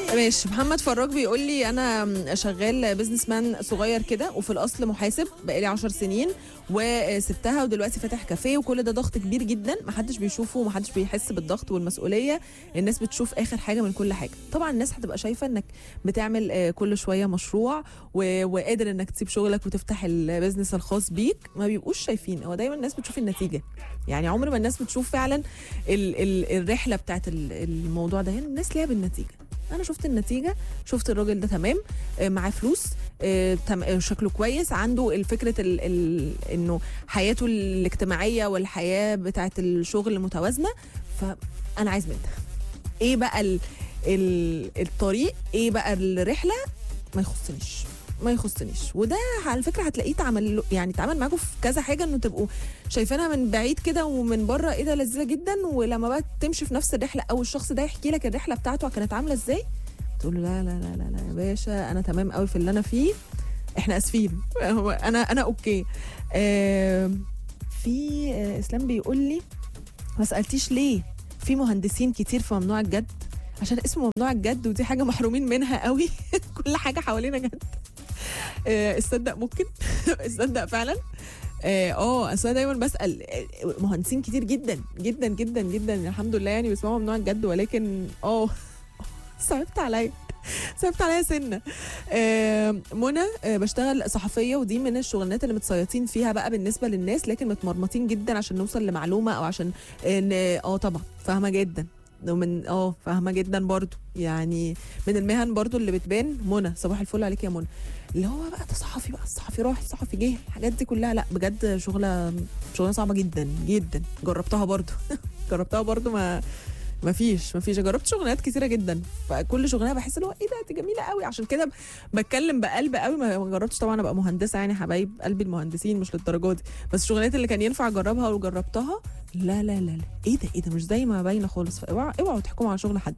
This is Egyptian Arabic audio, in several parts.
ماشي محمد فراج بيقول لي انا شغال بزنس مان صغير كده وفي الاصل محاسب بقالي 10 سنين وسبتها ودلوقتي فاتح كافيه وكل ده ضغط كبير جدا محدش بيشوفه ومحدش بيحس بالضغط والمسؤوليه الناس بتشوف اخر حاجه من كل حاجه طبعا الناس هتبقى شايفه انك بتعمل آه، كل شويه مشروع و- وقادر انك تسيب شغلك وتفتح البيزنس الخاص بيك ما بيبقوش شايفين هو دايما الناس بتشوف النتيجه يعني عمر ما الناس بتشوف فعلا ال ال الرحله بتاعت ال- الموضوع ده يعني الناس ليها بالنتيجه انا شفت النتيجه شفت الراجل ده تمام آه، معاه فلوس آه، تم- آه، شكله كويس عنده الفكره ال ال انه حياته الاجتماعيه والحياه بتاعت الشغل متوازنه فانا عايز من ده ايه بقى ال ال الطريق ايه بقى الرحله ما يخصنيش ما يخصنيش وده على فكره هتلاقيه اتعمل له- يعني اتعمل معاكم في كذا حاجه انه تبقوا شايفينها من بعيد كده ومن بره ايه ده لذيذه جدا ولما بقى تمشي في نفس الرحله او الشخص ده يحكي لك الرحله بتاعته كانت عامله ازاي تقول له لا لا لا لا لا يا باشا انا تمام قوي في اللي انا فيه احنا اسفين هو انا انا اوكي آه في آه اسلام بيقول لي ما سالتيش ليه في مهندسين كتير في ممنوع الجد عشان اسمه ممنوع الجد ودي حاجه محرومين منها قوي كل حاجه حوالينا جد آه، تصدق ممكن تصدق فعلا اه آه، اصل أنا دايما بسال آه، مهندسين كتير جدا جدا جدا جدا الحمد لله يعني بيسمعوا ممنوع الجد ولكن اه صعبت عليا صعبت عليا سنه آه، منى آه، بشتغل صحفيه ودي من الشغلانات اللي متصيطين فيها بقى بالنسبه للناس لكن متمرمطين جدا عشان نوصل لمعلومه او عشان ان اه طبعا فاهمه جدا ومن اه فاهمه جدا برضو يعني من المهن برضو اللي بتبان منى صباح الفل عليك يا منى اللي هو بقى ده صحفي بقى الصحفي راح الصحفي جه الحاجات دي كلها لا بجد شغله شغلانه صعبه جدا جدا جربتها برضو جربتها برضو ما ما فيش ما فيش جربت شغلانات كتيره جدا فكل شغلانه بحس اللي هو ايه ده دي جميله قوي عشان كده بتكلم بقلب قوي ما ما جربتش طبعا ابقى مهندسه يعني حبايب قلبي المهندسين مش للدرجه دي بس الشغلانات اللي كان ينفع اجربها وجربتها لا لا لا لا ايه ده ايه ده مش زي ما باينه خالص فاوعوا اوعوا تحكموا على شغل حد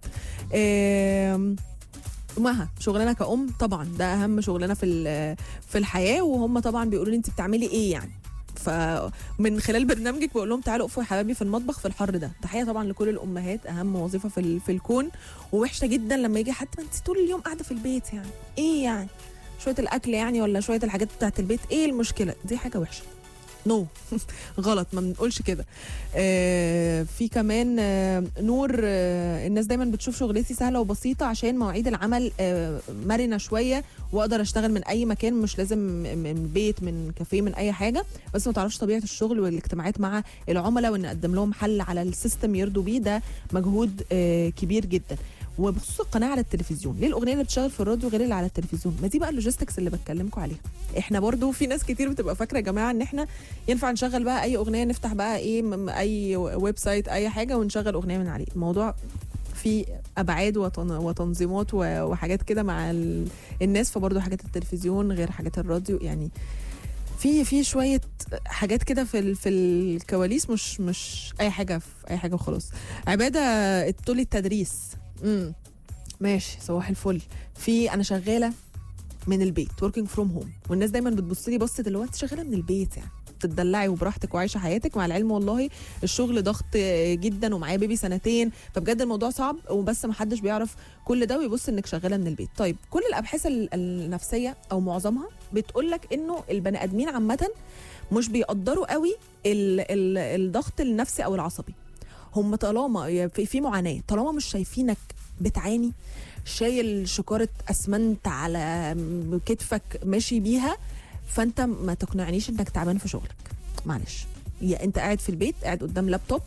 آم، امها شغلانه كأم طبعا ده اهم شغلانه في ال- في الحياه وهم طبعا بيقولوا لي انت بتعملي ايه يعني فمن خلال برنامجك بقول لهم تعالوا اقفوا يا حبايبي في المطبخ في الحر ده تحيه طبعا لكل الامهات اهم وظيفه في ال- في الكون ووحشه جدا لما يجي حد ما انت طول اليوم قاعده في البيت يعني ايه يعني شويه الاكل يعني ولا شويه الحاجات بتاعت البيت ايه المشكله دي حاجه وحشه نو no. غلط ما بنقولش كده آه في كمان آه نور آه الناس دايما بتشوف شغلتي سهله وبسيطه عشان مواعيد العمل آه مرنه شويه واقدر اشتغل من اي مكان مش لازم من بيت من كافيه من اي حاجه بس ما تعرفش طبيعه الشغل والاجتماعات مع العملاء وان نقدم لهم حل على السيستم يرضوا بيه ده مجهود آه كبير جدا وبخصوص القناه على التلفزيون ليه الاغنيه اللي بتشتغل في الراديو غير اللي على التلفزيون ما دي بقى اللوجيستكس اللي بتكلمكم عليها احنا برضو في ناس كتير بتبقى فاكره يا جماعه ان احنا ينفع نشغل بقى اي اغنيه نفتح بقى ايه م- اي ويب سايت اي حاجه ونشغل اغنيه من عليه الموضوع في ابعاد وتن- وتنظيمات و- وحاجات كده مع ال- الناس فبرضه حاجات التلفزيون غير حاجات الراديو يعني في في شويه حاجات كده في ال- في الكواليس مش مش اي حاجه في اي حاجه وخلاص عباده تقولي التدريس امم ماشي صباح الفل في انا شغاله من البيت working from home والناس دايما بتبص لي بصه اللي هو انت شغاله من البيت يعني تدلعي وبراحتك وعايشه حياتك مع العلم والله الشغل ضغط جدا ومعايا بيبي سنتين فبجد الموضوع صعب وبس ما حدش بيعرف كل ده ويبص انك شغاله من البيت طيب كل الابحاث ال- النفسيه او معظمها بتقول لك انه البني ادمين عامه مش بيقدروا قوي ال ال الضغط النفسي او العصبي هم طالما في, في معاناه طالما مش شايفينك بتعاني شايل شكاره اسمنت على كتفك ماشي بيها فانت ما تقنعنيش انك تعبان في شغلك معلش يا انت قاعد في البيت قاعد قدام لابتوب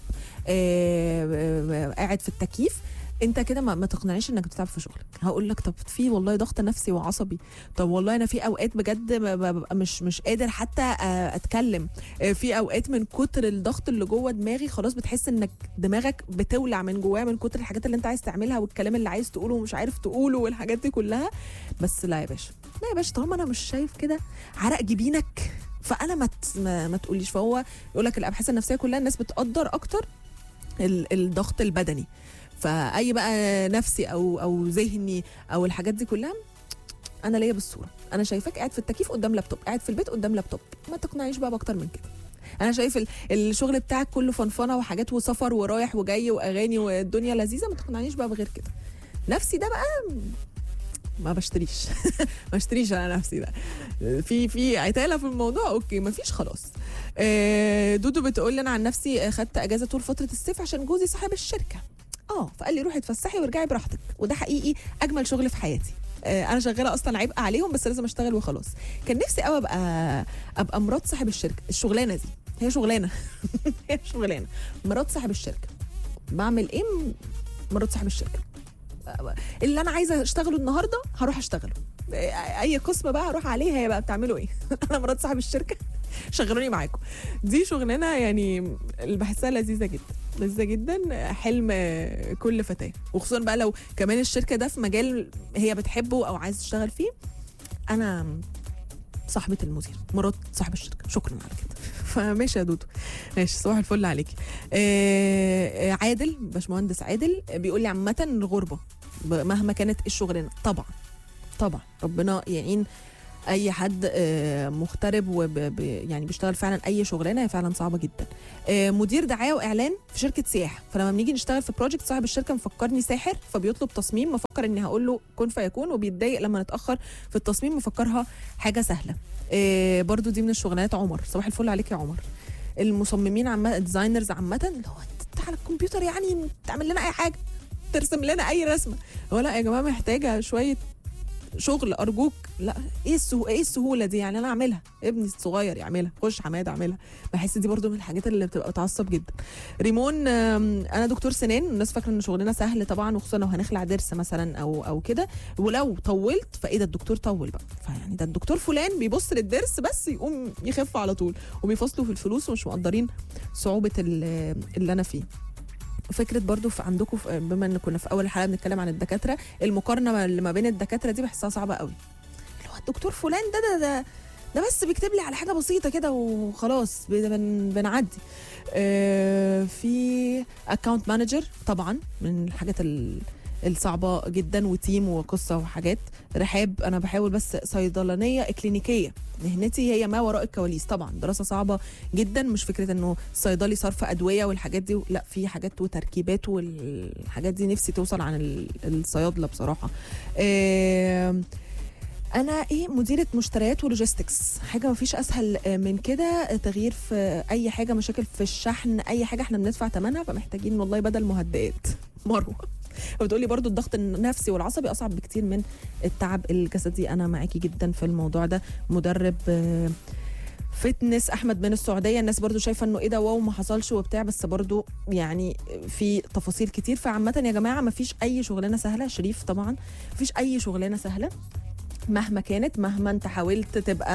آه، آه، قاعد في التكييف انت كده ما, ما تقنعنيش انك بتتعب في شغلك هقول لك طب في والله ضغط نفسي وعصبي طب والله انا في اوقات بجد ب- ب- ببقى مش مش قادر حتى آه، اتكلم آه، في اوقات من كتر الضغط اللي جوه دماغي خلاص بتحس انك دماغك بتولع من جواها من كتر الحاجات اللي انت عايز تعملها والكلام اللي عايز تقوله ومش عارف تقوله والحاجات دي كلها بس لا يا باشا لا يا باشا طالما انا مش شايف كده عرق جبينك فانا ما ت- ما, ما تقوليش فهو يقول لك الابحاث النفسيه كلها الناس بتقدر اكتر ال- الضغط البدني فاي بقى نفسي او او ذهني او الحاجات دي كلها انا ليا بالصوره انا شايفاك قاعد في التكييف قدام لابتوب قاعد في البيت قدام لابتوب ما تقنعيش بقى باكتر من كده انا شايف ال- الشغل بتاعك كله فنفنه وحاجات وسفر ورايح وجاي واغاني والدنيا لذيذه ما تقنعنيش بقى بغير كده نفسي ده بقى ما بشتريش ما بشتريش انا نفسي ده في في عتاله في الموضوع اوكي ما فيش خلاص آه، دودو بتقول لي انا عن نفسي آه، خدت اجازه طول فتره الصيف عشان جوزي صاحب الشركه اه فقال لي روحي اتفسحي وارجعي براحتك وده حقيقي اجمل شغل في حياتي آه، انا شغاله اصلا عبء عليهم بس لازم اشتغل وخلاص كان نفسي قوي ابقى ابقى مرات صاحب الشركه الشغلانه دي هي شغلانه هي شغلانه مرات صاحب الشركه بعمل ايه م- مرات صاحب الشركه اللي انا عايزه اشتغله النهارده هروح اشتغله اي قسم بقى هروح عليه هي بقى بتعملوا ايه انا مرات صاحب الشركه شغلوني معاكم دي شغلانه يعني اللي بحسها لذيذه جدا لذيذه جدا حلم كل فتاه وخصوصا بقى لو كمان الشركه ده في مجال هي بتحبه او عايز تشتغل فيه انا صاحبة المدير مرات صاحب الشركة شكرا على كده فماشي يا دودو ماشي صباح الفل عليكي آه آه، عادل باشمهندس عادل بيقول لي عامة الغربة ب- مهما كانت الشغلانة طبعا طبعا ربنا يعين اي حد آه، مغترب وب ب- يعني بيشتغل فعلا اي شغلانه هي فعلا صعبه جدا آه، مدير دعايه واعلان في شركه سياحه فلما بنيجي نشتغل في بروجكت صاحب الشركه مفكرني ساحر فبيطلب تصميم مفكر اني هقول له كن فيكون وبيتضايق لما نتاخر في التصميم مفكرها حاجه سهله آه، برضو دي من الشغلانات عمر صباح الفل عليك يا عمر المصممين عامه الديزاينرز عامه اللي هو انت على الكمبيوتر يعني تعمل لنا اي حاجه ترسم لنا اي رسمه هو لا يا جماعه محتاجه شويه شغل ارجوك لا ايه السهو... ايه السهوله دي يعني انا اعملها ابني الصغير يعملها خش حماده اعملها بحس دي برضو من الحاجات اللي بتبقى بتعصب جدا ريمون آم، انا دكتور سنان الناس فاكره ان شغلنا سهل طبعا وخصوصا لو هنخلع ضرس مثلا او او كده ولو طولت فايه ده الدكتور طول بقى فيعني ده الدكتور فلان بيبص للضرس بس يقوم يخف على طول وبيفصلوا في الفلوس ومش مقدرين صعوبه ال- اللي انا فيه فكره برضو في عندكم في بما ان كنا في اول حلقه بنتكلم عن الدكاتره المقارنه اللي ما بين الدكاتره دي بحسها صعبه قوي اللي هو الدكتور فلان ده ده ده ده بس بيكتب لي على حاجه بسيطه كده وخلاص بن بنعدي آه في اكونت مانجر طبعا من الحاجات ال- الصعبه جدا وتيم وقصه وحاجات رحاب انا بحاول بس صيدلانيه اكلينيكيه مهنتي هي ما وراء الكواليس طبعا دراسه صعبه جدا مش فكره انه صيدلي صرف ادويه والحاجات دي لا في حاجات وتركيبات والحاجات دي نفسي توصل عن ال- الصيادله بصراحه آم، انا ايه مديره مشتريات ولوجيستكس حاجه ما فيش اسهل آه، من كده تغيير في اي حاجه مشاكل في الشحن اي حاجه احنا بندفع ثمنها فمحتاجين والله بدل مهدئات مروه وبتقولي برضو الضغط النفسي والعصبي اصعب بكتير من التعب الجسدي انا معاكي جدا في الموضوع ده مدرب آه، فتنس احمد من السعوديه الناس برضو شايفه انه ايه ده واو ما حصلش وبتاع بس برضو يعني في تفاصيل كتير فعامه يا جماعه ما فيش اي شغلانه سهله شريف طبعا ما فيش اي شغلانه سهله مهما كانت مهما انت حاولت تبقى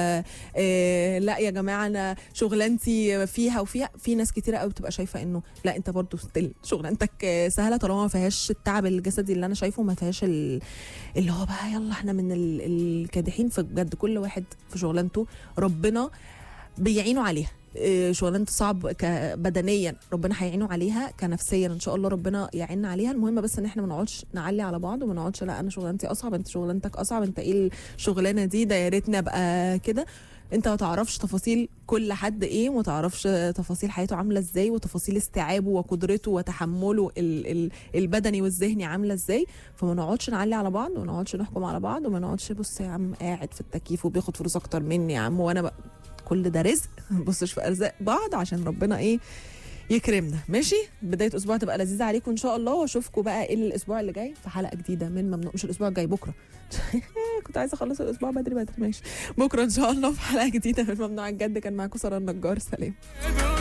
آه لا يا جماعه انا شغلانتي فيها وفيها في ناس كتيره قوي بتبقى شايفه انه لا انت برضو ستيل شغلانتك آه، سهله طالما ما فيهاش التعب الجسدي اللي انا شايفه ما فيهاش ال- اللي هو بقى يلا احنا من ال- الكادحين في بجد كل واحد في شغلانته ربنا بيعينوا عليها إيه، شغلانته صعب ك- بدنيا ربنا هيعينه عليها كنفسيا ان شاء الله ربنا يعيننا عليها المهم بس ان احنا ما نقعدش نعلي على بعض وما نقعدش لا انا شغلانتي اصعب انت شغلانتك اصعب انت ايه الشغلانه دي ده يا ريتني ابقى كده انت ما تعرفش تفاصيل كل حد ايه وما تعرفش تفاصيل حياته عامله ازاي وتفاصيل استيعابه وقدرته وتحمله ال ال البدني والذهني عامله ازاي فما نقعدش نعلي على بعض وما نقعدش نحكم على بعض وما نقعدش بص يا عم قاعد في التكييف وبياخد فلوس اكتر مني يا عم وانا بقى كل ده رزق ما نبصش في ارزاق بعض عشان ربنا ايه يكرمنا ماشي بدايه اسبوع تبقى لذيذه عليكم ان شاء الله واشوفكم بقى ايه الاسبوع اللي جاي في حلقه جديده من ممنوع مش الاسبوع الجاي بكره كنت عايزه اخلص الاسبوع بدري بدري ماشي بكره ان شاء الله في حلقه جديده من ممنوع الجد كان معاكم ساره النجار سلام